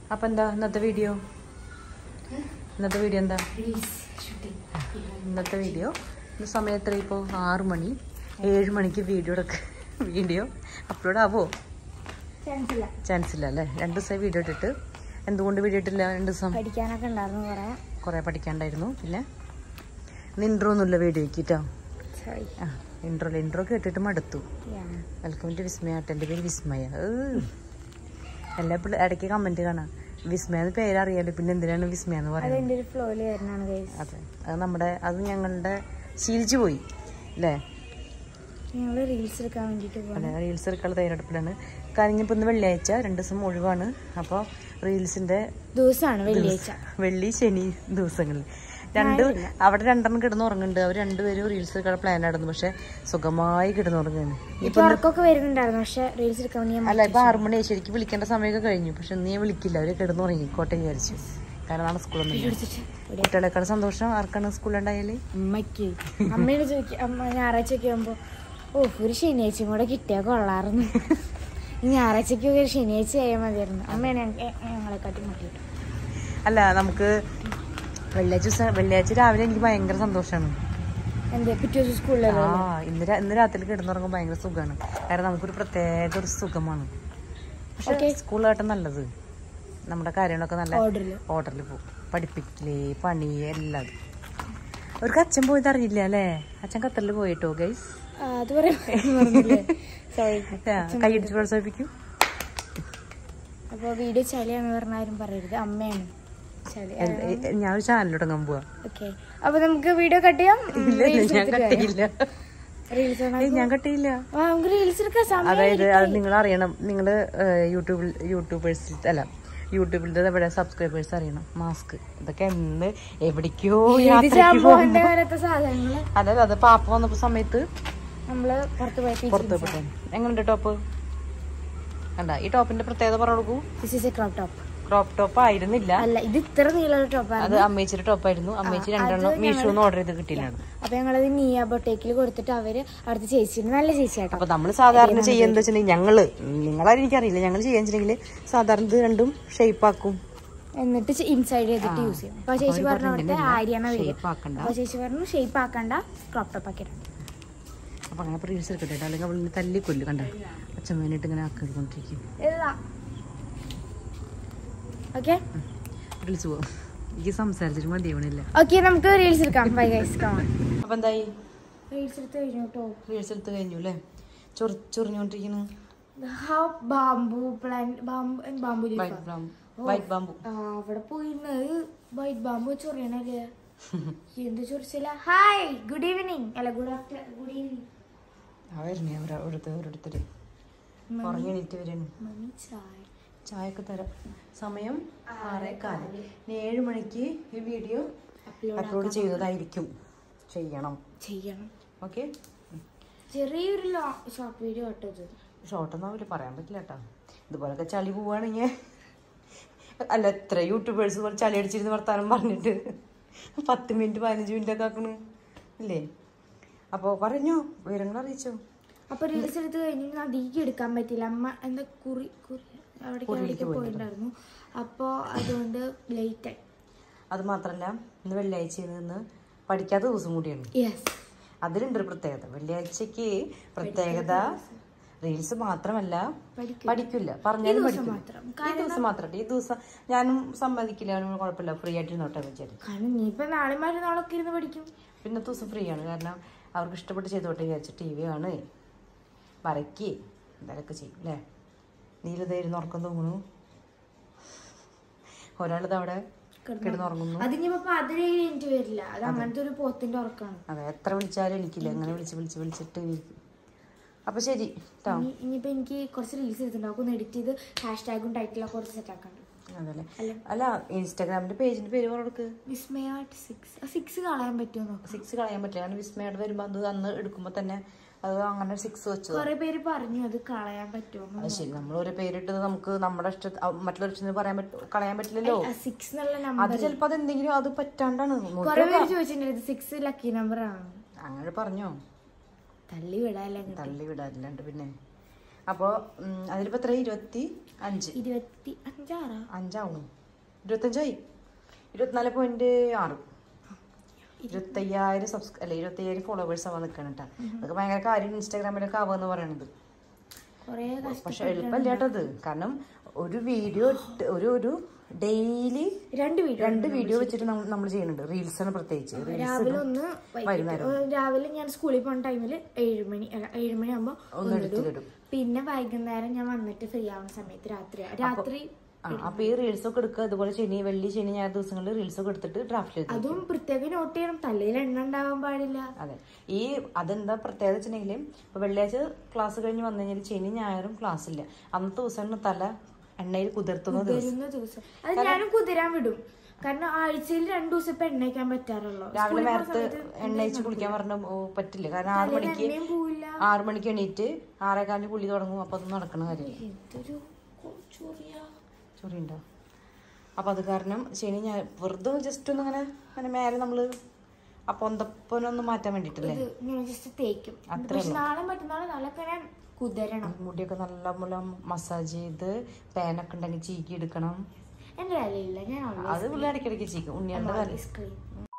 അപ്പൊ എന്താ ഇന്നത്തെ വീഡിയോ ഇന്നത്തെ വീഡിയോ എന്താ ഇന്നത്തെ വീഡിയോ ഇന്ന് സമയം എത്ര ഇപ്പോൾ ആറ് മണി ഏഴ് മണിക്ക് വീഡിയോ വീഡിയോ അപ്ലോഡ് ആവോ ചാൻസ് ഇല്ല ചാൻസ് ഇല്ല അല്ലേ രണ്ട് ദിവസമായി വീഡിയോ ഇട്ടിട്ട് എന്തുകൊണ്ട് വീഡിയോ ഇട്ടില്ല രണ്ട് ദിവസം പഠിക്കാനൊക്കെ ഉണ്ടായിരുന്നു കുറെ കുറേ പഠിക്കാണ്ടായിരുന്നു പിന്നെ ഇന്ന് ഇൻട്രോ ഒന്നുമില്ല വീഡിയോയ്ക്ക് കേട്ടോ സോറി ആ ഇൻട്രോ ഇൻട്രോ കേട്ടിട്ട് മടുത്തു വെൽക്കം ടു വിസ്മയ കേട്ടോ എൻ്റെ പേര് വിസ്മയ ഏഹ്. എല്ലാ പിള്ളേ ഇടയ്ക്ക് കമൻറ്റ് കാണാം വിസ്മയ എന്ന് പേരറിയാലോ പിന്നെ എന്തിനാണ് വിസ്മയ എന്ന് അത് പറയുന്നത് എൻ്റെ ഒരു ഫ്ലോയിൽ വരുന്നതാണ് ഗൈസ് അതെ അത് നമ്മുടെ അത് ഞങ്ങളുടെ ശീലിച്ചു പോയി അല്ലേ ഞങ്ങൾ റീൽസ് എടുക്കാൻ വേണ്ടിയിട്ട് പോകും അതെ റീൽസ് എടുക്കാനുള്ള തയ്യാറെടുപ്പിലാണ് കഴിഞ്ഞപ്പോൾ ഇന്ന് വെള്ളിയാഴ്ച രണ്ട് ദിവസം ഒഴിവാണ് അപ്പോൾ റീൽസിൻ്റെ ദിവസമാണ് വെള്ളിയാഴ്ച വെള്ളി ശനി ദിവസങ്ങളിൽ രണ്ട് അവിടെ രണ്ടെണ്ണം കിടന്നുറങ്ങുന്നുണ്ട് അവർ രണ്ടുപേരും റീൽസ് എടുക്കാൻ പ്ലാൻ ആയിരുന്നു പക്ഷെ സുഖമായി കിടന്നുറങ്ങുന്നു ഇപ്പൊ ഉറക്കമൊക്കെ വരുന്നുണ്ടായിരുന്നു പക്ഷെ റീൽസ് എടുക്കാൻ വേണ്ടി ഞാൻ അല്ല ഇപ്പൊ ആറു മണി ശരിക്കും വിളിക്കേണ്ട സമയമൊക്കെ കഴിഞ്ഞു പക്ഷെ ഇന്ന് ഞാൻ വിളിക്കില്ല അവര് കിടന്നുറങ്ങിക്കോട്ടെ വിചാരിച്ചു കാരണം നാളെ സ്കൂളൊന്നും ഇല്ല പിടിച്ചിട്ട് ഇവിടെ കുട്ടികളെക്കാൾ സന്തോഷം ആർക്കാണ് സ്കൂളുണ്ടായാല് അമ്മയ്ക്ക് അമ്മയോട് ചോദിക്കും അമ്മ ഞായറാഴ്ചയൊക്കെ ആകുമ്പോൾ ഓ ഒരു ശനിയാഴ്ചയും കൂടെ കിട്ടിയാൽ കൊള്ളാറുന്നു ഈ ഞായറാഴ്ചയ്ക്കൊക്കെ ഒരു ശനിയാഴ്ച ആയാൽ മതിയായിരുന്നു അമ്മയാണ് ഞങ്ങ- ഞങ്ങളെക്കാട്ടി മതിയിട്ടു അല്ല നമുക്ക് വെള്ളിയാഴ്ച ദിവസം വെള്ളിയാഴ്ച രാവിലെ എനിക്ക് ഭയങ്കര സന്തോഷമാണ് എന്താ പിറ്റേ ദിവസം സ്കൂളിലല്ലോ ആ ഇന്ന് രാ- ഇന്ന് രാത്രി കിടന്നുറങ്ങുമ്പോൾ ഭയങ്കര സുഖമാണ് കാരണം നമുക്കൊരു പ്രത്യേക ഒരു സുഖമാണ് പക്ഷെ സ്കൂളിലായിട്ട് നല്ലത് നമ്മുടെ കാര്യങ്ങളൊക്കെ നല്ല ഓർഡറിൽ ഓർഡറിൽ പോകും പഠിപ്പിക്കല് പണി എല്ലാം അവർക്ക് അച്ഛൻ പോയത് അറിയില്ല അല്ലേ അച്ഛൻ ഖത്തറിൽ പോയിട്ടോ ഗൈസ് അത് പറയാൻ പറഞ്ഞില്ലേ സോറി കൈയടിച്ച് പ്രോത്സാഹിപ്പിക്കും അപ്പോൾ വീഡിയോ ചളിയാന്ന് പറഞ്ഞാലും പറയരുത് അമ്മയാണ് ചളി എ- എ- ഞാൻ ഒരു ചാനൽ തുടങ്ങാൻ പോവാ ഓക്കെ അപ്പൊ നമുക്ക് വീഡിയോ കട്ട് ചെയ്യാം ഇല്ല ഇല്ല, ഞാൻ കട്ടിയില്ല റീൽസ് ഏയ് ഞാൻ കട്ടിയില്ല നമുക്ക് റീൽസ് എടുക്കാൻ സമയം അതായത് അത് നിങ്ങൾ അറിയണം നിങ്ങൾ യൂട്യൂബിൽ യൂട്യൂബേഴ്സ് അല്ല യൂട്യൂബിലത്തെ ഇവിടെ സബ്സ്ക്രൈബേഴ്സ് അറിയണം മാസ്ക് ഇതൊക്കെ എന്ന് എവിടേക്കോ യാത്രയ്ക്ക് പോകുമ്പോ സംഭവന്റെ കാര്യത്തെ സാധനങ്ങള് അതായത് അത് പാപ്പ വന്നപ്പോ സമയത്ത് നമ്മള് പുറത്ത് പോയി പുറത്ത് പോട്ടെ എങ്ങനെയുണ്ട് ടോപ്പ് കണ്ട ഈ ടോപ്പിന്റെ പ്രത്യേകത പറഞ്ഞു കൊടുക്കൂ this is a crop top crop top ആയിരുന്നില്ല അല്ല ഇത് ഇത്ര നീളമുള്ള ടോപ്പാണ് അത് അമ്മേച്ചിയുടെ ടോപ്പായിരുന്നു അമ്മേച്ചി രണ്ടെണ്ണം മീഷോന്ന് ഓർഡർ ചെയ്ത് കിട്ടിയില്ലാണ് അപ്പൊ ഞങ്ങളത് നീയ ബൊട്ടേക്കിൽ കൊടുത്തിട്ട് അവര് അവിടുത്തെ ചേച്ചി നല്ല ചേച്ചിയാട്ടോ അപ്പൊ നമ്മൾ സാധാരണ ചെയ്യുന്നത് വെച്ചിട്ടുണ്ടെങ്കിൽ ഞങ്ങള് നിങ്ങളാരും എനിക്കറിയില്ല ഞങ്ങൾ ചെയ്യാൻ വെച്ചിട്ടുണ്ടെങ്കിൽ സാധാരണ ഇത് രണ്ടും ഷേപ്പ് ആക്കും എന്നിട്ട് ഇൻസൈഡ് ചെയ്തിട്ട് യൂസ് ചെയ്യും അപ്പൊ ചേച്ചി പറഞ്ഞ അവിടുത്തെ ആര്യാണ് വരിക ഷേപ്പ് ആക്കണ്ട അപ്പൊ ചേച്ചി പറഞ്ഞു ഷേപ്പ് ആക്കണ്ട ക്രോപ്പ് ടോപ്പ് ആക്കിയിട്ടുണ്ട് അപ്പൊ അങ്ങനെ റീൽസ് എടുക്കട്ടെ കേട്ടോ. അല്ലെങ്കിൽ അവൾ തല്ലി കൊല്ലു കണ്ട അച്ഛമ്മേനായിട്ട് ഇങ്ങനെ ആക്കിക്കൊണ്ടിരിക്കും ഓക്കെ റീൽസ് പോവാം എനിക്ക് സംസാരിച്ചിട്ട് മതിയാവണില്ല ഓക്കെ നമുക്ക് റീൽസ് എടുക്കാം ബൈ ഗൈസ് കാണാം അപ്പൊ എന്തായി റീൽസ് എടുത്ത് കഴിഞ്ഞു കേട്ടോ റീൽസ് എടുത്ത് കഴിഞ്ഞു അല്ലേ ചൊറി ചൊറിഞ്ഞോണ്ടിരിക്കുന്നു how bamboo plant bamboo bamboo leaf ആ. വൈറ്റ് ബാമ്പു വൈറ്റ് ബാമ്പു ആ, അവിടെ പോയിരുന്നത് വൈറ്റ് ബാംബു ചൊറിയണല്ലേ എന്ത് ചൊറിച്ചില്ല ഹായ് ഗുഡ് ഈവനിങ് അല്ല ഗുഡ് ആഫ്റ്റർ ഗുഡ് ഈവനിങ് ആ വരണേ അവരാ ഓരോരുത്തർ ഓരോരുത്തര് ഉറങ്ങിണീറ്റ് വരണു മമ്മി ചായ ചായക്ക് തരാം സമയം ആറേ കാല് ഇനി ഏഴ് മണിക്ക് ഈ വീഡിയോ അപ്ലോഡ് ചെയ്തതായിരിക്കും ചെയ്യണം ചെയ്യണം ഓക്കെ ചെറിയൊരു ഷോർട്ട് വീഡിയോ കേട്ടോ ഇത് ഷോർട്ടൊന്നും ആവില്ല പറയാൻ പറ്റില്ല കേട്ടോ ഇതുപോലൊക്കെ ചളി പോവാണെങ്കിൽ അല്ല എത്ര യൂട്യൂബേഴ്സ് പോലെ ചളി അടിച്ചിരുന്ന് വർത്താനം പറഞ്ഞിട്ട് പത്ത് മിനിറ്റ് പതിനഞ്ച് മിനിറ്റ് ഒക്കെ ആക്കണ് ഇല്ലേ അപ്പോൾ പറഞ്ഞോ വിവരങ്ങൾ അറിയിച്ചോ അപ്പൊ റീൽസ് എടുത്ത് കഴിഞ്ഞ് നദിക്ക് എടുക്കാൻ പറ്റില്ല അമ്മ എന്താ കുറി കുറി അവിടേക്ക് അവിടേക്ക് പോയിട്ടുണ്ടായിരുന്നു അപ്പോ അതുകൊണ്ട് ലേറ്റ് ആയി അത് മാത്രമല്ല ഇന്ന് വെള്ളിയാഴ്ച നിന്ന് പഠിക്കാത്ത ദിവസം കൂടിയാണ് യെസ് അതിലുണ്ട് ഒരു പ്രത്യേകത വെള്ളിയാഴ്ചക്ക് പ്രത്യേകത റീൽസ് മാത്രമല്ല പഠിക്കും പഠിക്കില്ല പറഞ്ഞാലും പഠിക്കില്ല മാത്രം ഈ ദിവസം മാത്രം ഈ ദിവസം ഞാനും സമ്മതിക്കില്ല അവനും കുഴപ്പമില്ല ഫ്രീ ആയിട്ട് ഇരുന്നോട്ടെ വെച്ചാൽ കാരണം നീ ഇപ്പൊ നാളെ മറ്റന്നാളൊക്കെ ഇരുന്ന് പഠിക്കും പിന്നത്തെ ദിവസം ഫ്രീ ആണ് കാരണം അവർക്ക് ഇഷ്ടപ്പെട്ട് ചെയ്തോട്ടെ വിചാരിച്ച് ടി വി ആണ് വരയ്ക്ക് എന്തെങ്കിലുമൊക്കെ ചെയ്യും അല്ലേ നീലതായിരുന്നു ഉറക്കം തോന്നുന്നു ഒരാളിത് അവിടെ കിടന്നുറങ്ങുന്നു അതിനിപ്പോ പതിനേ മിനിറ്റ് വരില്ല അത് അങ്ങനത്തെ ഒരു പോത്തിന്റെ ഉറക്കാണ് അതെ എത്ര വിളിച്ചാലും എനിക്കില്ല എങ്ങനെ വിളിച്ച് വിളിച്ച് വിളിച്ചിട്ട് ഇരിക്കും അപ്പൊ ശരി കേട്ടോ ഇനി- ഇനിയിപ്പോ എനിക്ക് കുറച്ച് റീൽസ് എടുത്തിട്ടുണ്ടാവും ഒന്ന് എഡിറ്റ് ചെയ്ത് ഹാഷ് ടാഗും ടൈറ്റിലൊക്കെ കുറച്ച് സെറ്റ് ആക്കാണ്ട് അതല്ലേ അല്ല ഇൻസ്റ്റാഗ്രാമിന്റെ പേജിന്റെ പേര് കൊടുക്ക് വിസ്മയാട്ട് സിക്സ് സിക്സ് കളയാൻ പറ്റുമോ നോക്കാം സിക്സ് കളയാൻ പറ്റില്ല കാരണം വിസ്മയുടെ വരുമ്പോ അത് അന്ന് എടുക്കുമ്പോ തന്നെ അത് അങ്ങനെ സിക്സ് വെച്ചത് കുറെ പേര് പറഞ്ഞു അത് കളയാൻ പറ്റുമോ അത് ശരി നമ്മൾ ഒരു പേരിട്ടത് നമുക്ക് നമ്മുടെ ഇഷ്ട മറ്റുള്ളവർ ഇഷ്ടത്തിന് പറയാൻ പറ്റും കളയാൻ പറ്റില്ലല്ലോ സിക്സ് എന്നുള്ള അത് നമ്പർ ചിലപ്പോ അത് എന്തെങ്കിലും അത് പറ്റാണ്ടാണ് നോക്കി കുറെ പേര് ചോദിച്ചിട്ടുണ്ട് സിക്സ് ലക്കി നമ്പർ ആണ് അങ്ങനെ പറഞ്ഞോ തള്ളി വിടാല്ലേ തള്ളി വിടാറില്ലാണ്ട് പിന്നെ അപ്പോൾ അതിലിപ്പോൾ എത്ര ഇരുപത്തി അഞ്ച് ഇരുപത്തി അഞ്ചാറാ അഞ്ചാവും ഇരുപത്തഞ്ചായി ഇരുപത്തിനാല് പോയിന്റ് ആറ് ഇരുപത്തയ്യായിരം സബ്സ് അല്ല ഇരുപത്തയ്യായിരം ഫോളോവേഴ്സ് ആവാൻ നിൽക്കണം കേട്ടോ അതൊക്കെ ഭയങ്കര കാര്യം ഇൻസ്റ്റാഗ്രാമിലൊക്കെ ആവാന്ന് പറയണത് കൊറേ പക്ഷെ എളുപ്പമല്ല കേട്ടോ അത് കാരണം ഒരു വീഡിയോ ഒരു ഒരു ഡെയിലി രണ്ട് വീഡിയോ രണ്ട് വീഡിയോ വെച്ചിട്ട് നമ്മൾ ചെയ്യുന്നുണ്ട് റീൽസാണ് പ്രത്യേകിച്ച് റീൽസ് രാവിലെ ഒന്ന് വൈകിട്ട് ഏ, രാവിലെ ഞാൻ സ്കൂളിൽ പോകുന്ന ടൈമിൽ ഏഴ് മണി അല്ല, ഏഴ് മണി ആകുമ്പോ ഒന്ന് എടുത്തിടും പിന്നെ വൈകുന്നേരം ഞാൻ വന്നിട്ട് ഫ്രീ ആവുന്ന സമയത്ത് രാത്രി രാത്രി ആ അപ്പൊ ഈ റീൽസ് ഒക്കെ എടുക്കുക അതുപോലെ ശനി വെള്ളി ശനി ഞായർ ദിവസങ്ങളിൽ റീൽസ് ഒക്കെ എടുത്തിട്ട് ഡ്രാഫ്റ്റ് ചെയ്ത് അതും പ്രത്യേകം നോട്ട് ചെയ്യണം തലയിൽ എണ്ണ ഉണ്ടാവാൻ പാടില്ല അതെ ഈ അതെന്താ പ്രത്യേകത വെച്ചിട്ടുണ്ടെങ്കിൽ ഇപ്പൊ വെള്ളിയാഴ്ച ക്ലാസ് കഴിഞ്ഞ് വന്നു കഴിഞ്ഞാൽ ശനി ഞായറും ക്ലാസ് ഇല്ല അന്നത്തെ ദിവസമാണ് തല എണ്ണയിൽ കുതിർത്തുന്ന ദിവസം വരുന്ന ദിവസം അത് ഞാനും കുതിരാൻ വിടും കാരണം ആഴ്ചയിൽ രണ്ടു ദിവസം ഇപ്പൊ എണ്ണയ്ക്കാൻ പറ്റാറുള്ളൂ രാവിലെ നേരത്ത് എണ്ണ വെച്ച് കുളിക്കാൻ പറഞ്ഞ പറ്റില്ല കാരണം ആറു മണിക്ക് എണ്ണയും പോവില്ല ആറു മണിക്ക് എണീറ്റ് ആറേകാലിന് കുളി തുടങ്ങും അപ്പൊ അത് നടക്കണ കാര്യമില്ല എന്തൊരു ചൊറിയ ചൊറിയുണ്ടോ അപ്പൊ അത് കാരണം ശനി ഞാൻ വെറുതെ ജസ്റ്റ് ഒന്ന് അങ്ങനെ അങ്ങനെ മേലെ നമ്മള് ആ പൊന്തപ്പനൊന്ന് മാറ്റാൻ വേണ്ടിട്ടല്ലേ ഇത് ഇങ്ങനെ ജസ്റ്റ് തേക്കും പക്ഷെ നാളെ മറ്റന്നാളെ നാളെ ഞാൻ കുതിരണം മുടിയൊക്കെ നല്ല മുല മസാജ് ചെയ്ത് പേനൊക്കെ ഉണ്ടെങ്കിൽ ചീക്കി എടുക്കണം എന്റെ തലയില്ല ഞാൻ അത് പുള്ളി ഇടയ്ക്കിടയ്ക്ക് ചീക്കും ഉണ്ണികളുടെ തല സ്ക്രീൻ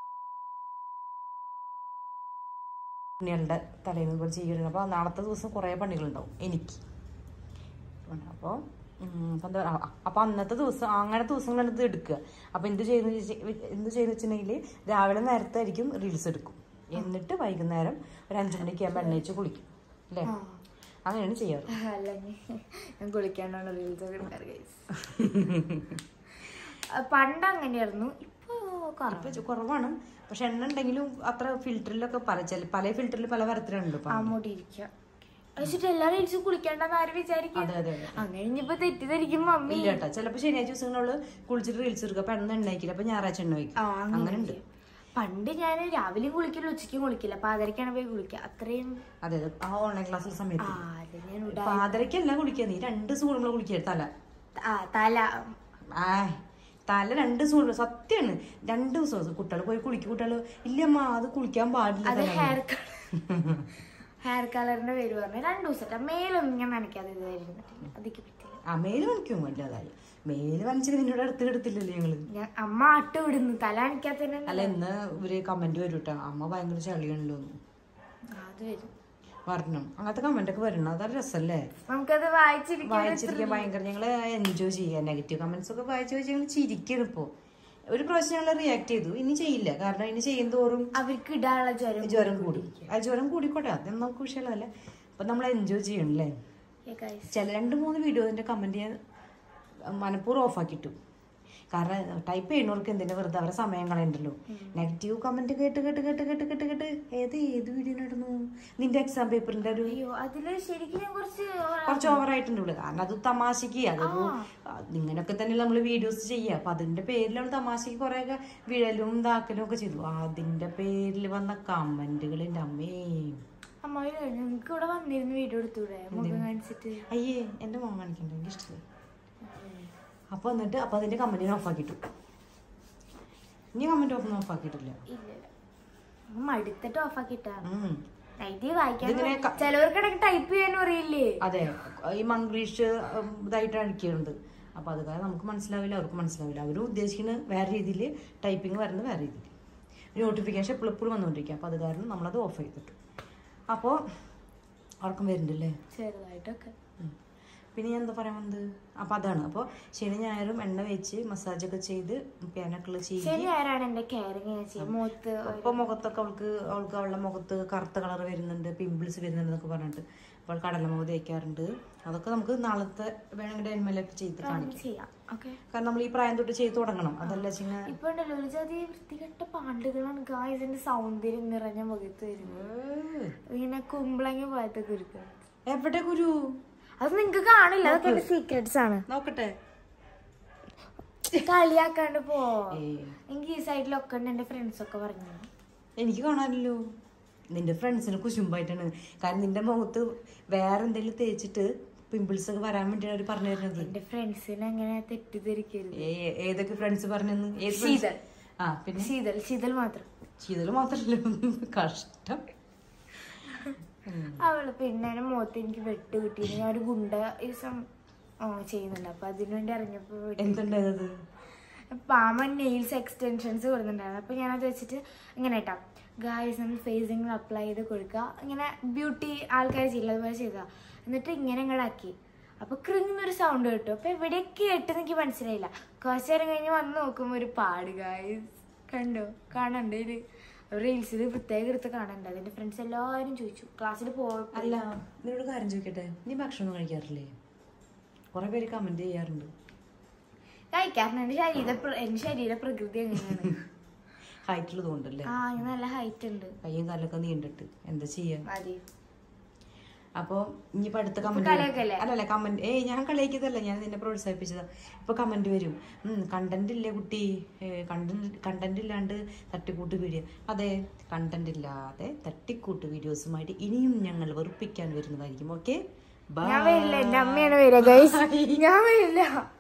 ഉണ്ണികളുടെ തലയിൽ നിന്ന് പോലെ ചീക്കി എടുക്കണം അപ്പോൾ നാളത്തെ ദിവസം കുറേ പണികളുണ്ടാവും എനിക്ക് അപ്പോൾ അപ്പം എന്താ അപ്പോൾ അന്നത്തെ ദിവസം അങ്ങനെ ദിവസങ്ങളാണ് ഇത് എടുക്കുക അപ്പോൾ എന്ത് ചെയ്യുന്ന എന്ത് ചെയ്യുന്ന വെച്ചിട്ടുണ്ടെങ്കിൽ രാവിലെ നേരത്തെ ആയിരിക്കും റീൽസ് എടുക്കും എന്നിട്ട് വൈകുന്നേരം ഒരു അഞ്ചു മണിക്ക് ആകുമ്പോൾ എണ്ണയിച്ച് കുളിക്കും അല്ലേ അങ്ങനെയാണ് ചെയ്യാറ് അല്ലെങ്കിൽ ഞാൻ കുളിക്കാണ്ടാണ് റീൽസ് ഒക്കെ എടുക്കാറ് guys. ആ, പണ്ട് അങ്ങനെയായിരുന്നു ഇപ്പൊ കുറവ്. ഇപ്പൊ ചെ- കുറവാണ് പക്ഷെ എണ്ണ ഉണ്ടെങ്കിലും അത്ര ഫിൽറ്ററിലൊക്കെ പല ചില പല ഫിൽറ്ററിൽ പല തരത്തിലുണ്ട് ഇപ്പൊ ആ മുടി ഇരിക്കുക വെച്ചിട്ട് എല്ലാ റീൽസും കുളിക്കാണ്ടെന്ന് ആരും വിചാരിക്കും അതെ അതെ അതെ അങ്ങനെ ഇനിയിപ്പോ തെറ്റിദ്ധരിക്കും മമ്മി ഇല്ല കേട്ടോ ചിലപ്പോ ശനിയാഴ്ച ദിവസങ്ങളിൽ കുളിച്ചിട്ട് റീൽസ് എടുക്കുക അപ്പൊ എണ്ണ എണ്ണയ്ക്കില്ല അപ്പൊ ഞായറാഴ്ച എണ്ണ വയ്ക്കും ആ അങ്ങനെ ഉണ്ട് പണ്ട് ഞാൻ രാവിലെയും കുളിക്കില്ല ഉച്ചയ്ക്കും കുളിക്കില്ല പാതിരക്കാണ് പോയി കുളിക്കുക അത്രയും അതെ അതെ ആ ഓൺലൈൻ ക്ലാസ്സിൽ ആ സമയത്ത് അത് ഞാൻ ഉടാ- പാതിരക്കല്ല കുളിക്കുക നീ രണ്ട് ദിവസം കൂടുമ്പോൾ കുളിക്കുക തല ആ തല ആ തല രണ്ട് ദിവസം കൂടുമ്പോൾ സത്യമാണ് രണ്ട് ദിവസം കുട്ടികൾ പോയി കുളിക്കും കുട്ടികൾ ഇല്ലമ്മ അത് കുളിക്കാൻ പാടില്ല അത് തല." ഹെയർ ഹെയർ കളറിന്റെ പേര് പറഞ്ഞു രണ്ടു ദിവസം മേലൊന്നും ഞാൻ നനയ്ക്കാതെ ഇത് വരുന്നിട്ടില്ല അതൊക്കെ പറ്റില്ല ആ മേല് നനയ്ക്കും വേണ്ടി അതായി മേല് നനച്ചിട്ട് നിന്നോട് അടുത്ത് എടുത്തില്ലല്ലോ ഞങ്ങള് ഞാൻ അമ്മ ആട്ട് വിടുന്നു തല നനയ്ക്കാത്തന്നെ അല്ല ഇന്ന് ഒരു കമന്റ് വരും കേട്ടോ അമ്മ ഭയങ്കര ചളിയാണല്ലോ എന്ന് അത് വരും വരണം അങ്ങനത്തെ കമന്റ് ഒക്കെ വരണം അതൊരു രസമല്ലേ നമുക്കത് വായിച്ചിരിക്കാൻ വായിച്ചിരിക്കാൻ ഭയങ്കര ഞങ്ങള് എൻജോയ് ചെയ്യുക നെഗറ്റീവ് കമന്റ്സ് ഒക്കെ വായിച്ചു വായിച്ച് ഞങ്ങൾ ചിരിക്കണം ഇപ്പോ ഒരു പ്രാവശ്യം ഞങ്ങൾ റിയാക്ട് ചെയ്തു ഇനി ചെയ്യില്ല കാരണം ഇനി ചെയ്യുന്തോറും അവർക്ക് ഇടാനുള്ള ജ്വരം ജ്വരം കൂടി ആ ജ്വരം കൂടിക്കോട്ടെ അത് നമുക്ക് വിഷയമല്ല അപ്പൊ നമ്മൾ എൻജോയ് ചെയ്യണല്ലേ Yeah, guys. ചില രണ്ട് മൂന്ന് വീഡിയോന്റെ കമന്റ് ഞാൻ മനഃപൂർവ്വം ഓഫാക്കിട്ടു കാരണം ടൈപ്പ് ചെയ്യുന്നവർക്ക് എന്തിനാ വെറുതെ അവരെ സമയം കളയണ്ടല്ലോ നെഗറ്റീവ് കമന്റ് കേട്ട് കേട്ട് കേട്ട് കേട്ട് കേട്ട് കേട്ട് ഏത് ഏത് വീഡിയോ നടന്നു നിന്റെ എക്സാം പേപ്പറിന്റെ ഒരു അയ്യോ അതില് ശരിക്കും ഞാൻ കുറച്ച് കുറച്ച് ഓവറായിട്ടുണ്ട് ഇവിടെ കാരണം അത് തമാശക്ക് അതൊരു ഇങ്ങനെയൊക്കെ തന്നെ നമ്മൾ വീഡിയോസ് ചെയ്യുക അപ്പൊ അതിന്റെ പേരിലാണ് തമാശക്ക് കുറെ വിഴലും ഇതാക്കലും ഒക്കെ ചെയ്തു അതിന്റെ പേരിൽ വന്ന കമന്റുകളിന്റെ അമ്മേ അമ്മ നിങ്ങൾക്ക് ഇവിടെ വന്നിരുന്ന് വീഡിയോ എടുത്തൂടെ മുഖം കാണിച്ചിട്ട് അയ്യേ എന്റെ മോൻ കാണിക്കണ്ട എനിക്ക് ഇഷ്ടമായി അപ്പൊ എന്നിട്ട് അപ്പൊ അതിന്റെ കമന്റിനെ ഓഫ് ആക്കിട്ടു ഇനി കമന്റ് ഓഫ് ഓഫ് ആക്കിയിട്ടില്ല ഇല്ല മടുത്തിട്ട് ഓഫാക്കിട്ടാ ഉം. നൈറ്റി വായിക്കാൻ ഇതിങ്ങനെ ക- ചിലവർക്കിടയ്ക്ക് ടൈപ്പ് ചെയ്യാനും അറിയില്ലേ അതെ ഈ മംഗ്ലീഷ് ഉം, ഇതായിട്ട് അടിക്കുന്നുണ്ട് അപ്പൊ അത് കാരണം നമുക്ക് മനസ്സിലാവില്ല അവർക്ക് മനസ്സിലാവില്ല അവർ ഉദ്ദേശിക്കുന്ന വേറെ രീതിയിൽ ടൈപ്പിംഗ് വരുന്നത് വേറെ രീതിയിൽ നോട്ടിഫിക്കേഷൻ എപ്പോഴും എപ്പോഴും വന്നുകൊണ്ടിരിക്കുക അപ്പൊ അത് കാരണം നമ്മളത് ഓഫ് ചെയ്തിട്ടു അപ്പോൾ അവർക്കും വരുന്നുണ്ടല്ലേ ചെറുതായിട്ടൊക്കെ ഉം. പിന്നെ ഞാൻ എന്താ പറയാൻ വന്നത് അപ്പൊ അതാണ് അപ്പോൾ ശനി ഞായറും എണ്ണ വെച്ച് മസാജ് ഒക്കെ ചെയ്ത് പേനക്കുള്ള ചെയ്ത് ശരി ആരാണ് എന്റെ കെയറിങ് ഞാൻ ചെയ്യും മുഖത്ത് ഇപ്പൊ മുഖത്തൊക്കെ അവൾക്ക് അവൾക്ക് അവളുടെ മുഖത്ത് കറുത്ത കളർ വരുന്നുണ്ട് പിമ്പിൾസ് വരുന്നുണ്ട് എന്നൊക്കെ പറഞ്ഞിട്ട് അപ്പോൾ കടലമുഖ തേക്കാറുണ്ട് അതൊക്കെ നമുക്ക് നാളത്തെ വേണമെങ്കിൽ ഡെന്മലൊക്കെ ചെയ്ത് കാണിക്കാം ചെയ്യാം ഓക്കെ കാരണം നമ്മൾ ഈ പ്രായം തൊട്ട് ചെയ്ത് തുടങ്ങണം അതല്ല വെച്ചാൽ ഇപ്പൊ ഉണ്ടല്ലോ ഒരു ജാതി വൃത്തികെട്ട പാണ്ടുകളാണ് ഗായ്സ് എന്റെ സൗന്ദര്യം നിറഞ്ഞ മുഖത്ത് വരുന്നത് ഇങ്ങനെ കുമ്പളങ്ങ പോലത്തെ കുരുക്കൾ എവിടെ ഗുരു അത് നിങ്ങക്ക് കാണില്ല അതൊക്കെ എന്റെ സീക്രട്സ് ആണ് നോക്കട്ടെ കളിയാക്കാണ്ട് പോ ഏ എനിക്ക് ഈ സൈഡിലൊക്കെ ഉണ്ട് എന്റെ ഫ്രണ്ട്സ് ഒക്കെ പറഞ്ഞു എനിക്ക് കാണാനില്ലോ നിന്റെ ഫ്രണ്ട്സിന് കുശുമ്പായിട്ടാണ് കാരണം നിന്റെ മുഖത്ത് വേറെ എന്തെങ്കിലും തേച്ചിട്ട് പിമ്പിൾസ് ഒക്കെ വരാൻ വേണ്ടിയാണ് അവർ പറഞ്ഞു തരുന്നത് എന്റെ ഫ്രണ്ട്സിനെ അങ്ങനെ തെറ്റിദ്ധരിക്കരുത് ഏ- ഏതൊക്കെ ഫ്രണ്ട്സ് പറഞ്ഞെന്ന് ഏത് friends? ശീതൽ. ആ പിന്നെ ശീതൽ ശീതൽ മാത്രം ശീതൽ മാത്രല്ല കഷ്ടം അവള് പിന്നെ എൻ്റെ മുഖത്ത് എനിക്ക് വെട്ട് കിട്ടി ഞാൻ ഒരു ഗുണ്ട ദിവസം ചെയ്യുന്നുണ്ട് അപ്പൊ അതിനു വേണ്ടി ഇറങ്ങിയപ്പോ വെട്ടി. എന്തുണ്ടായത് പാമൻ നെയിൽസ് എക്സ്റ്റൻഷൻസ് കൊടുത്തിട്ടുണ്ടായിരുന്നു അപ്പോൾ ഞാനത് വെച്ചിട്ട് ഇങ്ങനെ കേട്ടോ ഗായ്സ് നമ്മൾ ഫേസിങ് അപ്ലൈ ചെയ്ത് കൊടുക്കുക ഇങ്ങനെ ബ്യൂട്ടി ആൾക്കാർ ചെയ്യില്ല അതുപോലെ ചെയ്താൽ എന്നിട്ട് ഇങ്ങനെ ഇങ്ങോട്ടാക്കി അപ്പോൾ ക്രിങ്ങൊരു സൗണ്ട് കേട്ടു അപ്പോൾ എവിടെയൊക്കെ കേട്ടെന്ന് എനിക്ക് മനസ്സിലായില്ല കുറച്ച് നേരം കഴിഞ്ഞ് വന്ന് നോക്കുമ്പോൾ ഒരു പാട് ഗായ്സ് കണ്ടോ കാണണ്ടേ ഒരു റീൽസിൽ പ്രത്യേകം എടുത്ത് കാണണ്ട അതിൻ്റെ ഫ്രണ്ട്സ് എല്ലാവരും ചോദിച്ചു ക്ലാസ്സിൽ പോയപ്പോൾ അല്ല നിന്നോട് കാര്യം ചോദിക്കട്ടെ നീ ഭക്ഷണം കഴിക്കാറില്ലേ കുറെ പേര് കമന്റ് ചെയ്യാറുണ്ട് കഴിക്കാറുണ്ട് എൻ്റെ ശരീര പ്ര- എൻ്റെ ശരീര പ്രകൃതി എങ്ങനെയാണ് ഹൈറ്റ് ഉള്ളത് കൊണ്ടല്ലേ ആ ഇങ്ങനെ നല്ല ഹൈറ്റ് ഉണ്ട് കയ്യും കാലൊക്കെ നീണ്ടിട്ട് എന്താ ചെയ്യാ മതി അപ്പൊ ഇനിയിപ്പോ അടുത്ത കമന്റ് കളിയാക്കല്ലേ? അല്ലല്ല കമന്റ് ഏയ് ഞാൻ കളിയാക്കിയതല്ല ഞാൻ നിന്നെ പ്രോത്സാഹിപ്പിച്ചതാ ഇപ്പൊ കമന്റ് വരും കണ്ടന്റ് ഇല്ലേ കുട്ടി കണ്ടന്റ് കണ്ടന്റ് ഇല്ലാണ്ട് തട്ടിക്കൂട്ട് വീഡിയോ അതെ കണ്ടന്റ് ഇല്ലാതെ തട്ടിക്കൂട്ട് വീഡിയോസുമായിട്ട് ഇനിയും ഞങ്ങൾ വെറുപ്പിക്കാൻ വരുന്നതായിരിക്കും ഓക്കെ ഞാൻ വരില്ല എന്റെ അമ്മയാണ് വരിക ഗൈസ് ഞാൻ വരില്ല